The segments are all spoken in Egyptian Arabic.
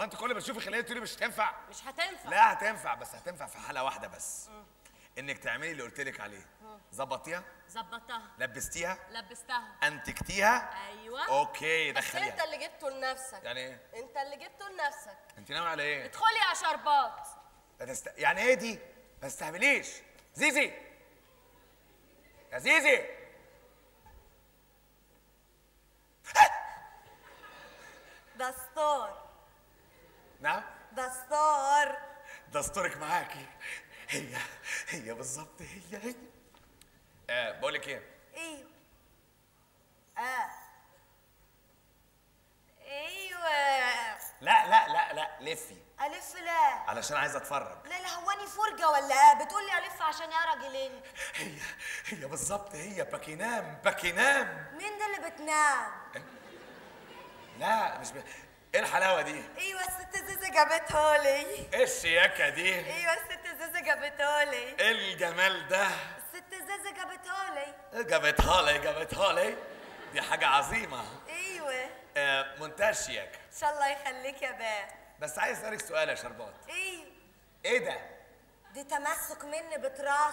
انت كل ما تشوفي خليه تقولي مش هتنفع مش هتنفع لا هتنفع بس هتنفع في حاله واحده بس انك تعملي اللي قلت لك عليه ظبطيها ظبطتها لبستيها لبستها انتكتيها ايوه اوكي بس انت دخليها اللي جبته لنفسك يعني ايه انت اللي جبته لنفسك انت ناوي على ايه ادخلي يا شربات لا تست... يعني ايه دي ما تستهبليش زيزي يا زيزي دستور نعم دستور دستورك معاكي هي هي بالظبط هي هي آه بقول لك ايه ايوه اه ايوه لا لا لا لا لفي الف لا علشان عايز اتفرج لا لا هواني فرجه ولا ايه بتقول لي الف عشان يا راجلين هي هي بالظبط هي باكينام باكينام مين ده اللي بتنام لا مش ب... ايه الحلاوه دي ايوه الست زيزة جابته لي ايه الشياكه دي ايوه الست زيزة جابته لي ايه الجمال ده الست زيزة جابته لي جابتها لي جابتها لي دي حاجه عظيمه ايوه آه منتهى الشياكه ان شاء الله يخليك يا باه بس عايز اسالك سؤال يا شربات ايوه ايه ده دي تمسك مني بتراس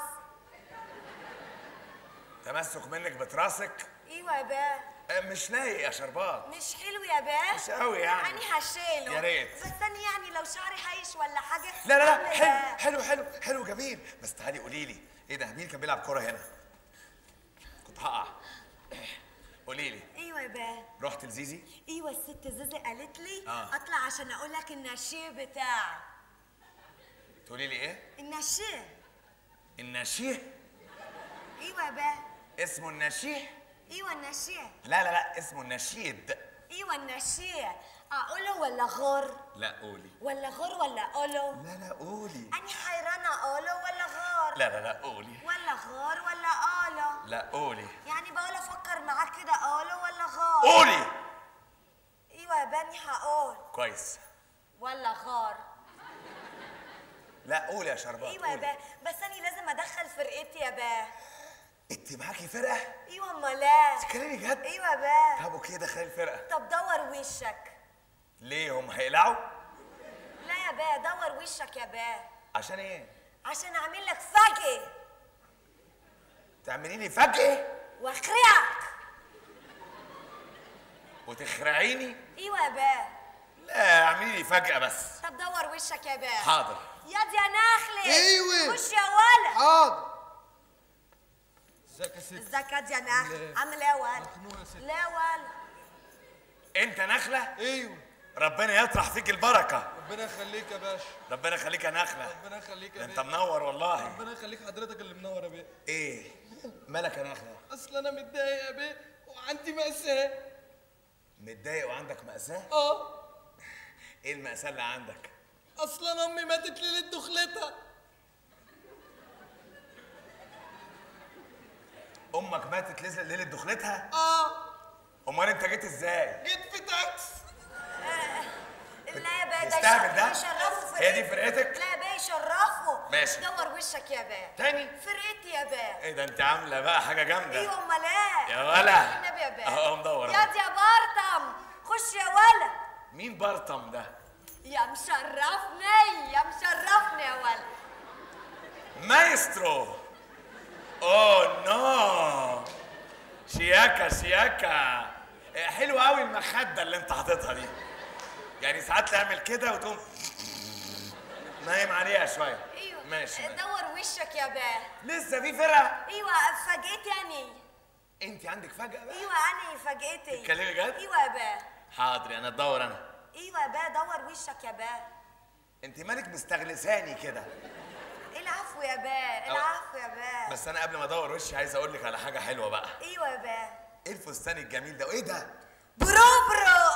تمسك منك بتراسك ايوه يا باه آه مش لايق يا شربات مش حلو يا باه مش قوي يعني. يعني هشيله يا ريت. بس انا يعني لو شعري هايش ولا حاجه لا لا لا أعمل حلو إيه؟ حلو حلو حلو جميل بس تعالي قولي لي ايه ده مين كان بيلعب كوره هنا كنت هقع قولي لي ايوه يا باه رحت لزيزي ايوه الست زيزي قالت لي آه. اطلع عشان اقول لك النشيه بتاعي تقولي لي ايه النشيه النشيه ايوه يا باه اسمه النشيه ايوه النشيه لا لا لا اسمه النشيد ايوه النشيه اقوله ولا غر لا قولي ولا غر ولا اقوله لا لا قولي اني حيرانه اقوله ولا غار لا لا لا قولي ولا غار ولا اقوله لا قولي يعني بقول افكر معاك كده اقوله ولا غار قولي ايوه يا بني هقول كويس ولا غار لا قولي يا شربات ايوه يا قولي. باه بس انا لازم ادخل فرقتي يا باه انت معاكي فرقه ايوه امال ايه تتكلمي جد ايوه يا باه طب اوكي دخلي الفرقه طب دور وشك ليه هم هيقلعوا لا يا باه دور وشك يا باه عشان ايه عشان اعمل لك فجأة تعملي لي فجأة واخرعك وتخرعيني ايوه يا باه لا اعملي لي فجأة بس طب دور وشك يا باه حاضر ياض يا نخلة أيوة. خش يا ولد حاضر ازيك يا ست ازيك ياض يا نخلة لا. عامل ايه يا ولد مخنوق يا ست لا ولد انت نخلة ايوه ربنا يطرح فيك البركة ربنا يخليك يا باشا ربنا يخليك يا نخلة ربنا يخليك ده يا انت بيه منور والله ربنا يخليك حضرتك اللي منور يا بيه ايه مالك يا نخلة اصل انا متضايق يا بيه وعندي مأساة متضايق وعندك مأساة اه ايه المأساة اللي عندك اصل انا امي ماتت ليلة دخلتها امك ماتت ليلة ليلة دخلتها اه امال انت جيت ازاي جيت في تاكس لا يا باه ده يستهبل ده؟ يشرفوا هي دي فرقتي. فرقتك؟ لا يا باه يشرفوا ماشي. دور وشك يا باه تاني فرقتي يا باه ايه ده انت عاملة بقى حاجة جامدة ايوه امال ايه يا ولا النبي يا باه اهو مدور أهو. ياض يا بارتم خش يا ولد مين برطم ده يا مشرفني يا مشرفني يا ولد مايسترو اوه نو شياكة شياكة إيه، حلوة قوي المخدة اللي انت حاططها دي يعني ساعات تعمل كده وتقوم نايم عليها شوية ايوه ماشي دور وشك يا باه لسه في فرقة ايوه فاجئتي يعني انت عندك فجأة بقى ايوه انا فاجئتي تتكلمي جد؟ ايوه يا باه حاضر انا ادور انا ايوه يا باه دور وشك يا باه انت مالك مستغلساني كده العفو يا باه العفو يا باه بس انا قبل ما ادور وشي عايز اقول لك على حاجة حلوة بقى ايوه يا باه ايه الفستان الجميل ده وايه ده برو برو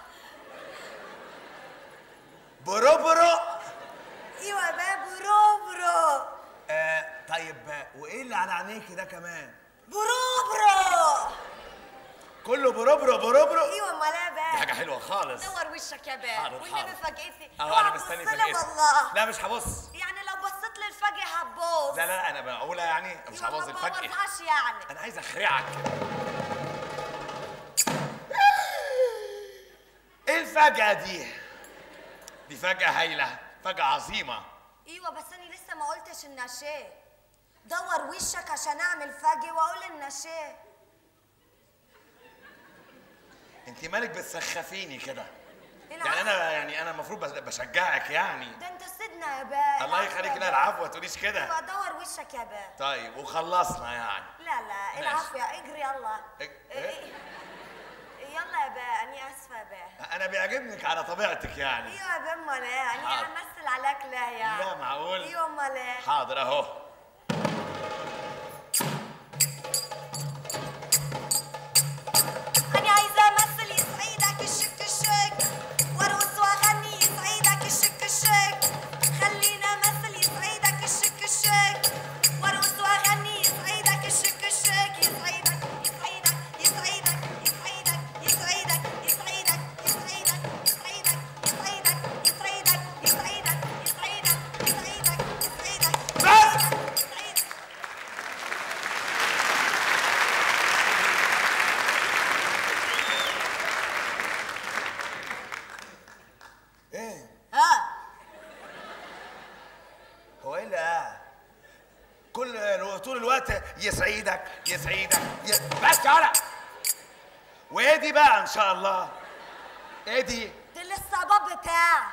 برو برو ايوه يا باه برو برو آه طيب آه، وايه اللي على عينيكي ده كمان برو برو كله برو برو برو برو ايوه امال ايه يا دي باه حاجة حلوة خالص دور وشك يا باه حاضر، والنبي حاضر. فاجئتي اهو اوعى انا تبص مستني لي فجأتي والله لا مش هبص يعني لو بصيت لي الفجأة هتبوظ لا لا انا بقولها يعني مش أيوة، هبوظ ما الفجأة بوظهاش يعني انا عايز اخرعك ايه الفجأة دي دي فجأة هايلة فجأة عظيمة ايوه بس انا لسه ما قلتش النشاه دور وشك عشان اعمل فجي واقول النشاه انت مالك بتسخفيني كده العفو. يعني انا يعني انا المفروض بس- بشجعك يعني ده انت سيدنا يا باه الله العفو يخليك يا لا باه. العفو ما تقوليش كده ايوه دور وشك يا باه طيب وخلصنا يعني لا لا العفو يا اجري يلا إج- إيه- إيه. يلا يا باه اني اسفه يا باه انا بيعجبنك على طبيعتك يعني ايوه يا باه امال ايه اني حاضر. همثل عليك لا يعني لا معقول ايوه امال ايه حاضر اهو أنا عايزة أمثل يسعدك الشك الشك وأرقص وأغني يسعدك الشك الشك خلينا أمثل يسعدك الشك الشك وأرقص وأغني يسعدك الشك الشك يسعدك يسعدك يسعدك يسعدك يسعدك يسعدك يسعدك يسعدك يسعدك يسعدك يسعدك يسعدك يسعدك يسعدك بس يسعدك ايه ها هو ايه اللي آه؟ كل الو- طول الوقت يسعدك يسعدك ي... بس يلا وايه دي بقى ان شاء الله ايه دي ده الاستعباط بتاعي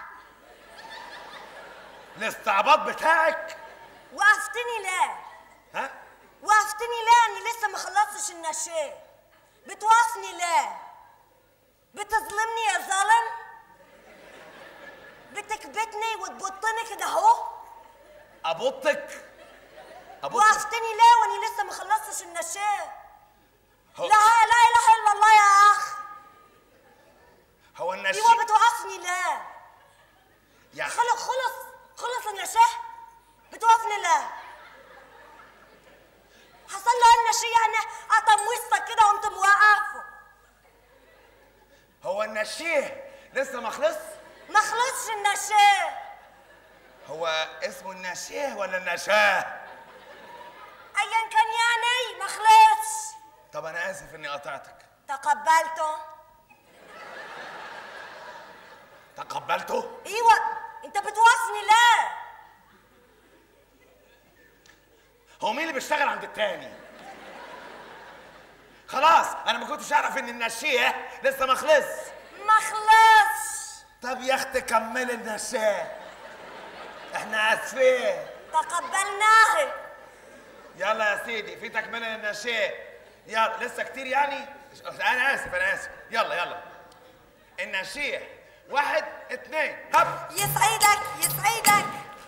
الاستعباط بتاعك وقفتني ليه؟ ها وقفتني ليه؟ أنا لسه ما خلصتش النشاه بتوقفني ليه؟ بتظلمني يا ظالم؟ بتكبتني وتبطني كده أهو؟ ابطك ابطك وقفتني ليه وأنا لسه ما خلصتش النشاه؟ هو, لا لا إله إلا الله يا أخ هو النشي أيوه بتوقفني ليه؟ يعني خلص خلص خلص النشاه بتوقفني ليه؟ حصل له النشيه يعني قطم وسطك كده وانت موقفه هو النشيه لسه ما خلص ما خلصش النشاه هو اسمه النشيه ولا النشاه ايا كان يعني ما خلصش طب انا اسف اني قطعتك تقبلته تقبلته ايوه انت بتوصني ليه هو مين اللي بيشتغل عند التاني خلاص انا ما كنتش اعرف ان النشيه لسه ما خلص ما خلصش طب يا اختي كمل النشاه احنا اسفين تقبلناه يلا يا سيدي في تكمله للنشاه يلا لسه كتير يعني انا اسف انا اسف يلا يلا النشيه واحد اتنين هب يسعدك يسعدك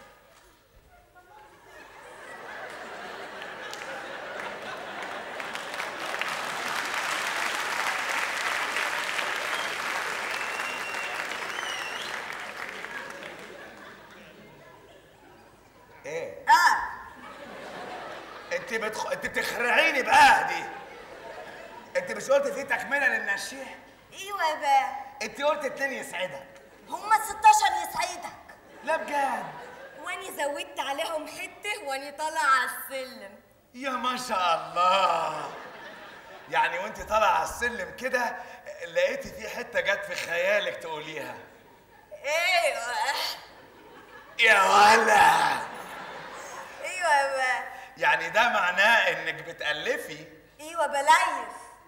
ايه اه انت بتخ... انت بتخرعيني بقى دي انت مش قلت في تكمله للنشيه ايوه يا باه انت قلت اتنين يسعدك هما 16 يسعدك لا بجد واني زودت عليهم حته واني طالعه على السلم يا ما شاء الله يعني وانت طالعه على السلم كده لقيتي في حته جت في خيالك تقوليها ايوه يا ولا ايوه يا باه يعني ده معناه انك بتألفي ايوه بلايف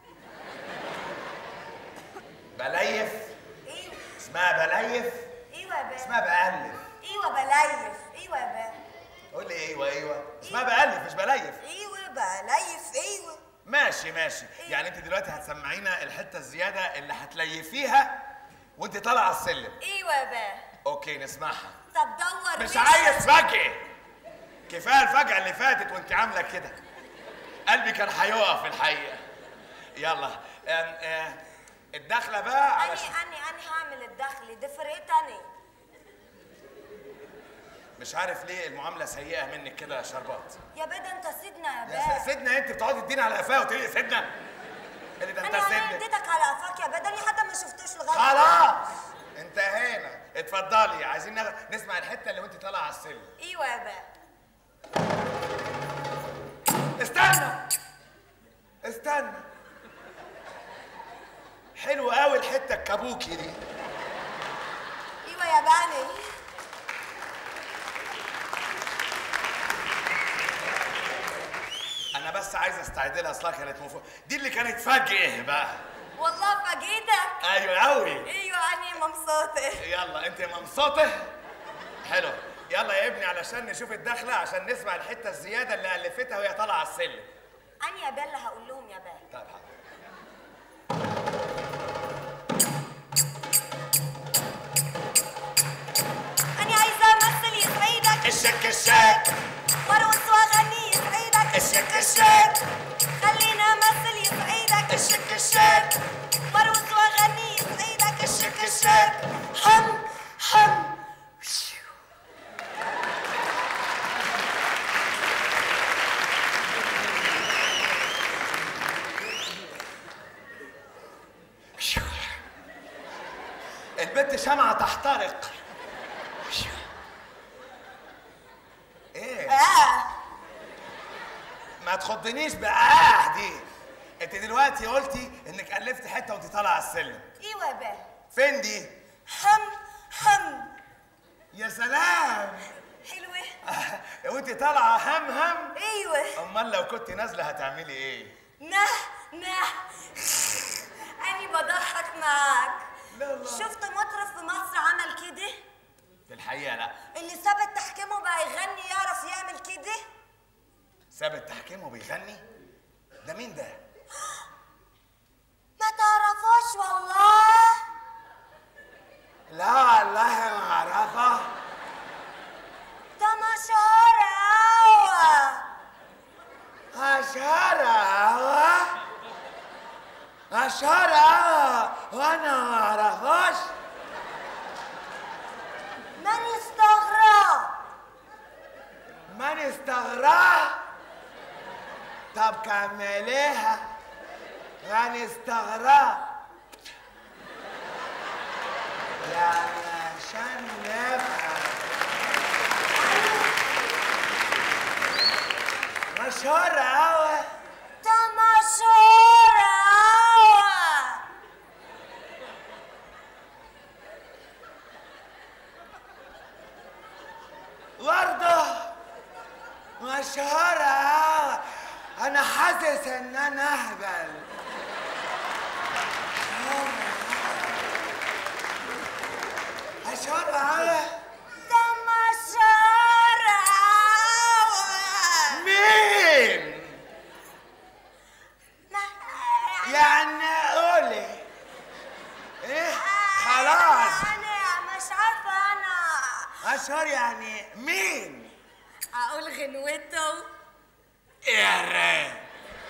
بليف ايوه اسمها بليف ايوه يا باه اسمها بألف ايوه بلايف ايوه يا باه قول لي ايوه ايوه اسمها بألف مش بليف ايوه بلايف ايوه ماشي ماشي يعني انت دلوقتي هتسمعينا الحته الزياده اللي هتليفيها وانت طالعه على السلم ايوه يا باه اوكي نسمعها طب دور مش وشك. عايز فجأة كفايه الفجأة اللي فاتت وانت عامله كده قلبي كان هيقف في الحقيقه يلا أم آه الدخله بقى اني على اني اني هعمل الدخل دي فرقتني مش عارف ليه المعامله سيئه منك كده يا شربات يا باه ده انت سيدنا يا يا باه سيدنا انت بتقعدي تديني على قفاه وتقولي لي سيدنا اللي ده انت انا انا سيدنا اديتك على قفاك يا باه ده انا حتى ما شفتوش لغايه خلاص انتهينا اتفضلي عايزين نغ... نسمع الحته اللي وانت طالعه على السلم ايوه يا باه استنى استنى حلو قوي الحته الكابوكي دي ايوه يا تعبانه انا بس عايز استعد لها اصلها كانت مفروض دي اللي كانت فجأة بقى والله فاجئتك ايوه قوي ايوه انا مبسوطه يلا انت مبسوطه حلو يلا يا ابني علشان نشوف الدخله عشان نسمع الحته الزياده اللي الفتها وهي طالعه على السلم انا يا بيلا هقول لهم يا بيلا طيب حاضر انا عايزه امثل يسعدك الشك الشك وارقص واغني يسعدك الشك الشك خلينا امثل يسعدك الشك الشك وارقص واغني يسعدك الشك الشك حم حم البنت شمعة تحترق ايه اه ما تخضنيش بآه دي انت دلوقتي قلتي انك الفت حته وانت طالعه على السلم ايوه يا بيلا فين دي حم حم يا سلام حلوه وانت طالعه هم هم ايوه امال لو كنت نازله هتعملي ايه نه نه أنا بضحك معاك لا لا. شفت مطرب في مصر عمل كده في الحقيقه لا اللي ساب تحكيمه بقى يغني يعرف يعمل كده ساب التحكيم وبيغني ده مين ده ما تعرفوش والله لا والله ما اعرفه ده مشهور أوي أشهر أشهر وانا ما اعرفوش من يستغرب من استغرب طب كمليها من استغرب يعني عشان نفهم مشهور أوي ده مشهور أوي برضه مشهور أوي أنا حاسس إن أنا أهبل مشهور أوي ده مشهور أوي مين؟ ما- يعني قولي إيه؟ خلاص أنا مش عارفة أنا مشهور يعني مين؟ أقول غنوته يا ريت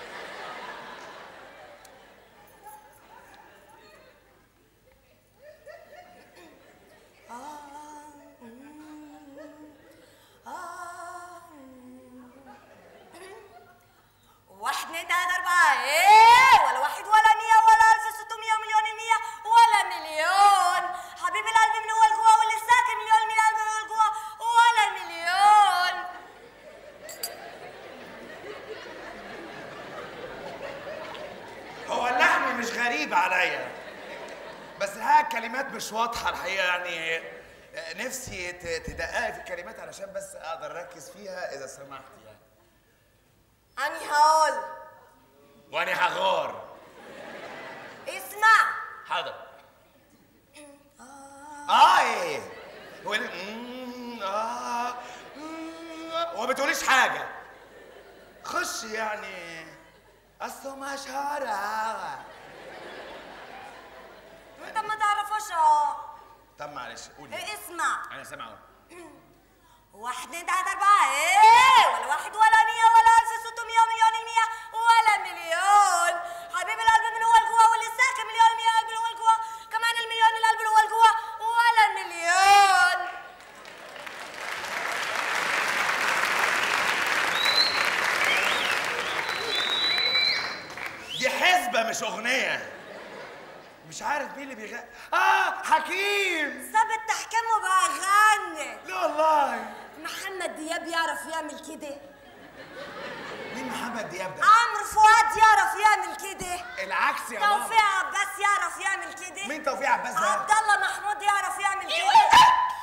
واحد اتنين تلاتة أربعة إيه ولا واحد ولا مية ولا ألف ستمية ومليون المية ولا مليون حبيب القلب من هو لجوا واللي ساكن مليون من القلب من هو لجوا ولا مليون هو اللحن مش غريب عليا بس ها الكلمات مش واضحة الحقيقة يعني نفسي ت- تدققي في الكلمات علشان بس اقدر اركز فيها اذا سمحت يعني أني هقول وانا هغار اسمع حاضر اه ايه هو ال- مم، اه مم، وما بتقوليش حاجة خش يعني اصله مشهورة أنت ما تعرفوش أهو طب معلش قولي إيه اسمع انا سامع أهو. واحد اتنين تلاتة أربعة إيه ولا واحد ولا مية ولا ألف ستمية مليون المية ولا مليون حبيب القلب من هو لجوا واللي ساكن مليون المية قلب اللي هو لجوا كمان المليون القلب اللي هو لجوا ولا مليون دي حسبة مش أغنية مش عارف مين اللي بيغني اه حكيم ساب التحكيم وبقى غني لا والله محمد دياب يعرف يعمل كده مين محمد دياب ده عمرو فؤاد يعرف يعمل كده العكس يا بابا توفيق عباس يعرف يعمل كده مين توفيق عباس ده عبد الله محمود يعرف يعمل كده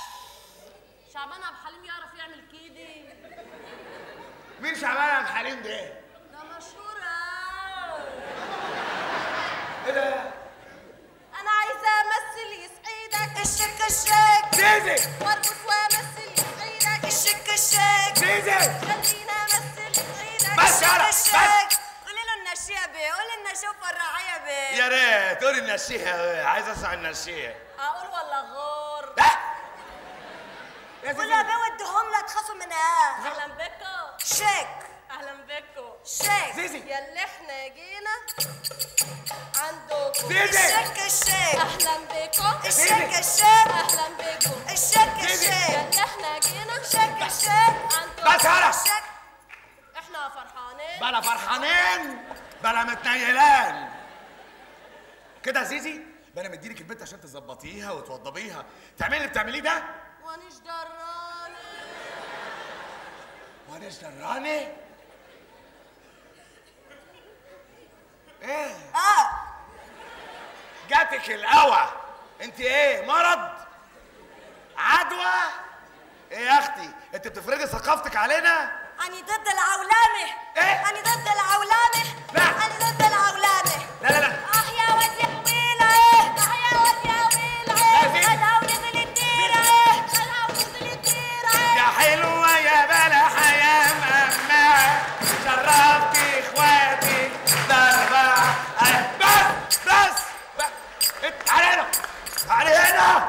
مين شعبان عبد الحليم ده؟ ده مشهور أوي. ايه ده؟ انا عايزه امثل يسعدك الشك الشك زيزي وارقص وامثل يسعدك الشك الشك زيزي خلينا امثل يسعدك بس يلا بس الشك قولي له النشيه بيه قولي النشيه فرعيه بيه يا ريت قولي النشيه عايز اسمع النشيه اقول ولا غور لا يا قولي يا زيزي بيه وديهم لا تخافوا منها اهلا بكم شك اهلا بكم شك زيزي ياللي احنا جينا عندكم زيزي الشك الشك اهلا بكم الشك الشك اهلا بكم الشك زيزي. الشك ياللي احنا جينا الشك الشك عندكم بس هلا الشك احنا فرحانين بلا فرحانين بلا متنيلان كده يا زيزي ده انا مديلك البنت عشان تظبطيها وتوضبيها تعملي اللي بتعمليه ده وانيش دراني وانا ايش دراني ايه اه جاتك القوى انت ايه مرض عدوى ايه يا اختي انت بتفرضي ثقافتك علينا أنا ضد العولمة إيه؟ أنا ضد العولمة لا. أنا ضد العولمة لا لا لا آه يا واد يا ويلة آه يا واد يا ويلة لا، زين. خدها ونزل الديرة خدها ونزل الديرة يا حلوة يا بلح يا ماما شرفتي اخواتي ضربة أي- بس بس بس انت تعالي هنا تعالي هنا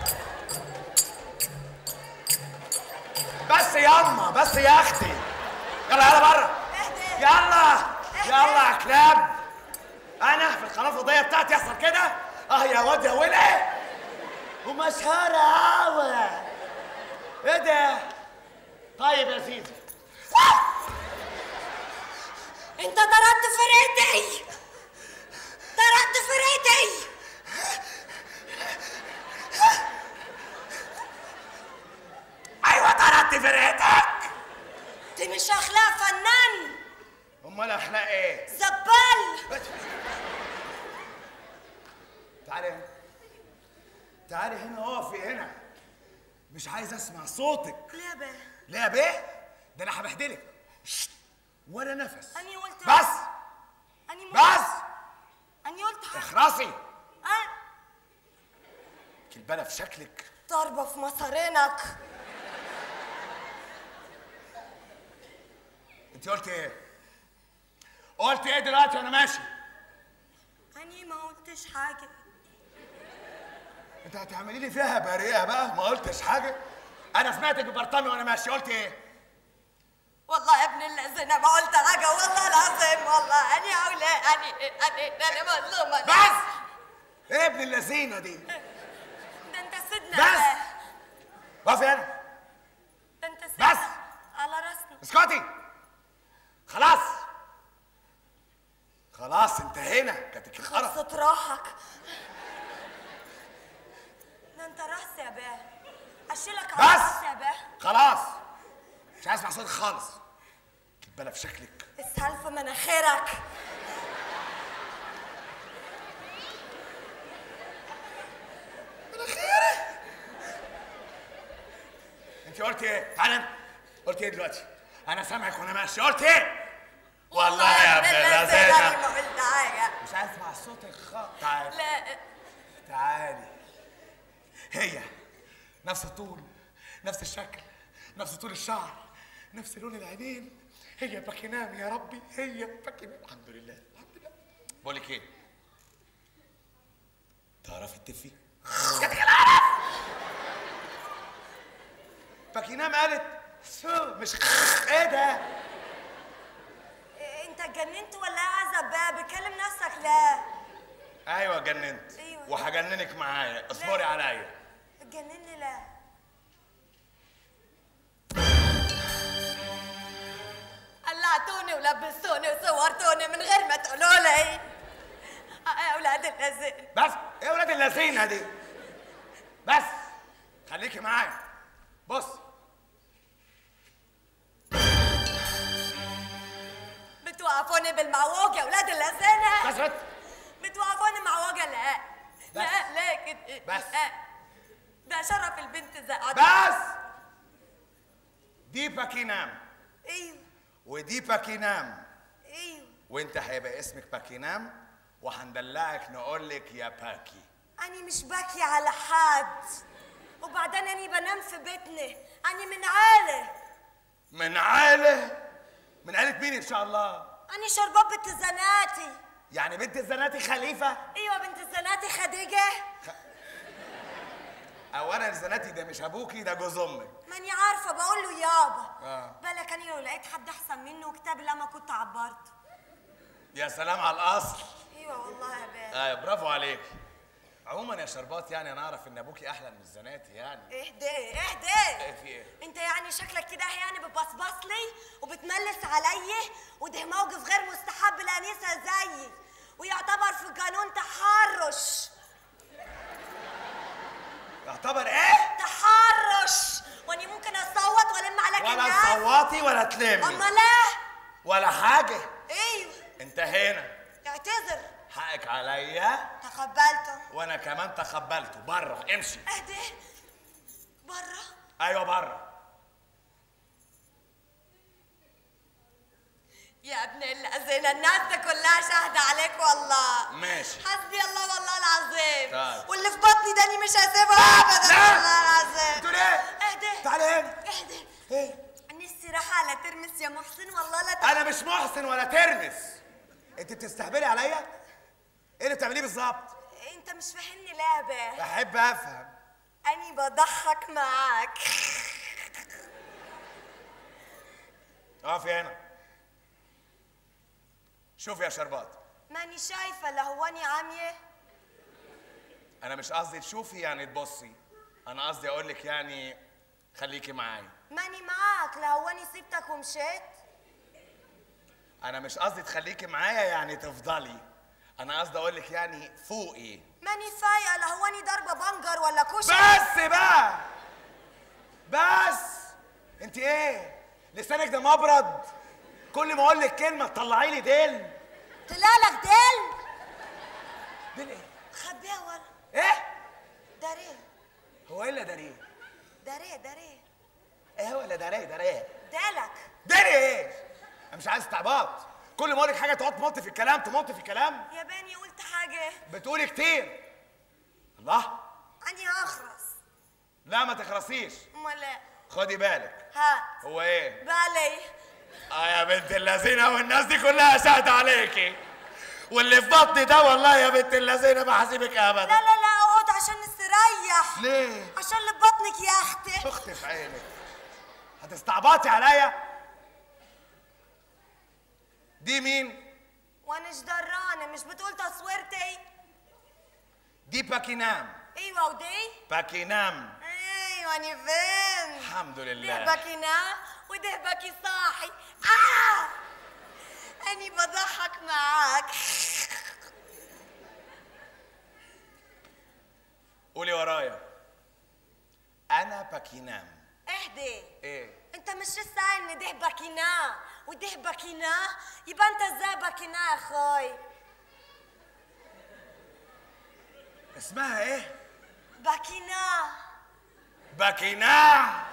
بس ياما بس يا اختي يلا يلا بره اهدي يلا يلا يا كلاب انا في القناه الفضائيه بتاعتي يحصل كده اه يا واد يا ولع ومشهورة قوي ايه ده طيب يا سيدي أنت طردت فرقتي طردت فرقتي ايوه طردت فرقتك دي مش أخلاق فنان امال اخلاق ايه زبال تعالي هنا تعالي هنا اقفي هنا مش عايز اسمع صوتك ليه يا بيه ليه يا بيه ده انا هبهدلك شت. ولا نفس أني قلت بس أني م- بس أني قلت حاجة اخرسي أه كلبانه في شكلك ضربة في مصارينك انت قلت ايه قلت ايه دلوقتي وانا ماشي أني ما قلتش حاجة انت هتعملي لي فيها بريئه بقى ما قلتش حاجه انا سمعتك ببرطمي وانا ماشي قلت ايه والله يا ابن الذين ما قلت حاجة والله العظيم والله أني أولى أني أني أنا مظلومة بس ايه ابن اللذينه دي ده أنت سيدنا بس. بقى. اقفي هنا ده أنت سيدنا بس. على راسنا اسكتي خلاص خلاص انتهينا كاتك القرف خلصت روحك ده أنت راس يا باه أشيلك على بس. راسي يا باه خلاص مش عايز اسمع صوتك خالص كلبانه في شكلك اسهل في مناخيرك انت قلت ايه تعالى قلت ايه دلوقتي انا سامعك وانا ماشي قلت ايه والله يا ابن أنا اللذينه ما قلت حاجة مش عايز اسمع صوتك خالص تعالي لا تعالي هي نفس الطول نفس الشكل نفس طول الشعر نفس لون العينين هي باكينام يا ربي هي باكينام الحمد لله الحمد لله بقول لك ايه تعرفي تفي باكينام قالت سو مش ايه ده انت اتجننت ولا عزب بقى بكلم نفسك لا ايوه جننت أيوة. وهجننك معايا اصبري لا. عليا اتجنني لا قلعتوني ولبستوني وصورتوني من غير ما تقولوا لي يا اولاد اللذين بس ايه ولاد اللذينه دي بس خليكي معايا بص بتوقفوني بالمعوج يا اولاد اللذين بس بس بتوقفوني معوجه لا بس. لا لا كده بس. لا. ده شرف البنت زي بس دي باكينام ايوه ودي باكينام ايوه وانت هيبقى اسمك باكينام وهندلعك نقول لك يا باكي أنا مش باكي على حد وبعدين أنا بنام في بيتنا أنا من عالة من عائلة من عائلة مين ان شاء الله أنا شربات بنت زناتي يعني بنت الزناتي خليفة أيوة بنت زناتي خديجة اولا الزناتي ده مش ابوكي ده جوز امك ماني عارفة بقول له يابا آه. بالك أنا لو لقيت حد أحسن منه كتاب لما كنت عبرته يا سلام على الاصل أيوة والله يا بيه ايوه برافو عليك عموما يا شربات يعني انا اعرف ان ابوكي احلى من الزناتي يعني اهدي اهدي ايه في ايه انت يعني شكلك كده يعني بتبصبص لي وبتملس عليا وده موقف غير مستحب لانسه زيي ويعتبر في قانون تحرش يعتبر ايه تحرش واني ممكن اصوت والم عليك ولا الناس تصوتي ولا تلمي امال ايه ولا حاجه ايوه انتهينا اعتذر حقك عليا تقبلته وانا كمان تقبلته بره امشي اهدي بره ايوه بره يا ابن الذين الناس دي كلها شاهدة عليك والله ماشي. حسبي الله والله العظيم طيب. واللي في بطني داني مش هسيبها ابدا لا. والله العظيم بتقول ايه اهدي تعالي هنا اهدي ايه نفسي رايحة على ترمس يا محسن والله لا ت... انا مش محسن ولا ترمس انت بتستهبلي عليا ايه اللي بتعمليه بالظبط انت مش فاهمني لعبة بحب افهم اني بضحك معاك اقفي هنا شوف يا شربات ماني شايفة لا هو اني عامية انا مش قصدي تشوفي يعني تبصي انا قصدي اقول لك يعني خليكي معايا ماني معاك لا هو اني سبتك ومشيت انا مش قصدي تخليكي معايا يعني تفضلي انا قصدي اقول لك يعني فوقي ماني فايقة لا هو اني ضربة بنجر ولا كشري بس بقى بس انت ايه لسانك ده مبرد كل ما اقول لك كلمه تطلعي لي ديل طلعلك ديل ديل ايه خبيها ورا ايه داريه هو ايه اللي داريه داريه داريه ايه هو اللي داريه داريه دالك داري ايه انا مش عايز استعباط كل ما اقول لك حاجه تقعد تمط في الكلام تمط في الكلام يا بني قلت حاجة بتقولي كتير الله أني هخرس لا ما تخرسيش أمال لا خدي بالك هات هو ايه بالي اه يا بنت اللذينه والناس دي كلها شاهده عليكي واللي في بطني ده والله يا بنت اللذينه ما هسيبك لا ابدا لا لا اقعد عشان نستريح ليه عشان اللي ببطنك يا أختي اختي في عينك هتستعبطي عليا دي مين وأنا إيش درانة مش بتقول تصويرتي دي باكينام أيوة ودي باكينام أيوة أنا فين الحمد ده لله باكينا وده باكي صاحي آه أني بضحك معاك قولي ورايا انا باكينام اهدي ايه انت مش لسه قايل ان ده باكينا وده باكينا يبقى انت ازاي باكينا يا اخوي اسمها ايه باكينا باكينام